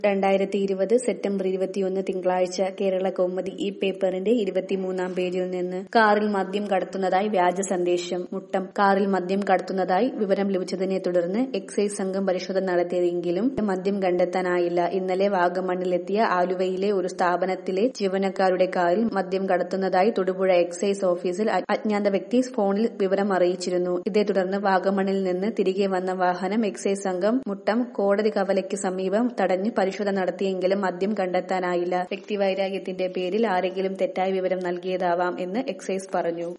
രണ്ടായിരത്തി ഇരുപത് സെപ്റ്റംബർ ഇരുപത്തിയൊന്ന് തിങ്കളാഴ്ച കേരള കൗമുദി ഈ പേപ്പറിന്റെ ഇരുപത്തിമൂന്നാം പേജിൽ നിന്ന് കാറിൽ മദ്യം കടത്തുന്നതായി വ്യാജ സന്ദേശം മുട്ടം കാറിൽ മദ്യം കടത്തുന്നതായി വിവരം ലഭിച്ചതിനെ തുടർന്ന് എക്സൈസ് സംഘം പരിശോധന നടത്തിയതെങ്കിലും മദ്യം കണ്ടെത്താനായില്ല ഇന്നലെ വാഗമണ്ണിലെത്തിയ ആലുവയിലെ ഒരു സ്ഥാപനത്തിലെ ജീവനക്കാരുടെ കാറിൽ മദ്യം കടത്തുന്നതായി തൊടുപുഴ എക്സൈസ് ഓഫീസിൽ അജ്ഞാത വ്യക്തി ഫോണിൽ വിവരം അറിയിച്ചിരുന്നു ഇതേ തുടർന്ന് വാഗമണ്ണിൽ നിന്ന് തിരികെ വന്ന വാഹനം എക്സൈസ് സംഘം മുട്ടം കോടതി കവലയ്ക്ക് സമീപം തടഞ്ഞ് പരിശോധന നടത്തിയെങ്കിലും മദ്യം കണ്ടെത്താനായില്ല വ്യക്തിവൈരാഗ്യത്തിന്റെ പേരിൽ ആരെങ്കിലും തെറ്റായ വിവരം നൽകിയതാവാം എന്ന് എക്സൈസ് പറഞ്ഞു